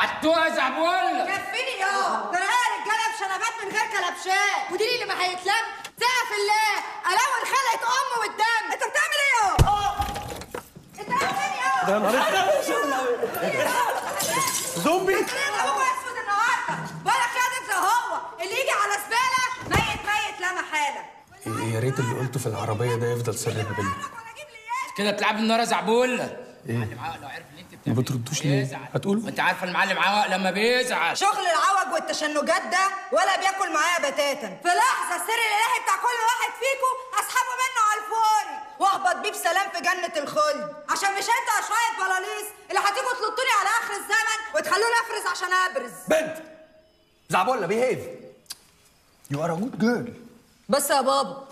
عدوها يا زعبول كفيني يا ده انا رجاله بشنبات من غير كلبشات ودي اللي ما هيتلم سقف الله الاول خلقت ام والدم انت بتعمل ايه يا انت عامل ايه ده نهار زومبي انت ليه ابوك اسود النهارده ولا خدت زي هو اللي يجي على زباله ميت ميت لا محاله يا ريت اللي قلته في العربيه ده يفضل سر ما بيننا كده بتلعب النار يا زعبول ايه لو عرف اللي انت ما بتعمله بتردوش ليه بيزعل. هتقولوا وانت عارفه المعلم عوق لما بيزعل شغل العوج والتشنجات ده ولا بياكل معايا بتاتا في لحظه السر الالهي بتاع كل واحد فيكم اسحبه منه على الفوري واهبط بيه بسلام في جنه الخلد عشان مش انتوا يا شويه بلاليس اللي هتيجوا تلطوني على اخر الزمن وتخلوني افرز عشان ابرز بنت زعبولة بيهيف يو ار ا جود جيرل بس يا بابا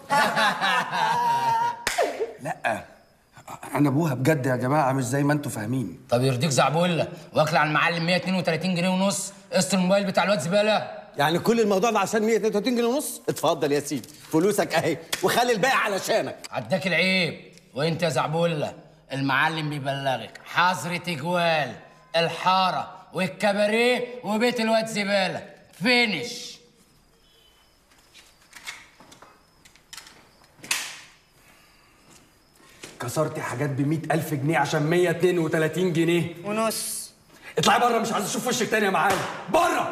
لا انا ابوها بجد يا جماعه مش زي ما انتوا فاهمين طب يرضيك زعبول واكل على المعلم 132 جنيه ونص قسط الموبايل بتاع الواد زباله يعني كل الموضوع ده عشان 132 جنيه ونص اتفضل يا سيدي فلوسك اهي وخلي الباقي علشانك عداك العيب وانت يا زعبولة المعلم بيبلغك حظر تجوال الحارة والكباريه وبيت الواد زبالة فينش كسرتي حاجات ب ألف جنيه عشان 132 جنيه ونص اطلعي بره مش عايز اشوف وشك تاني يا معلم بره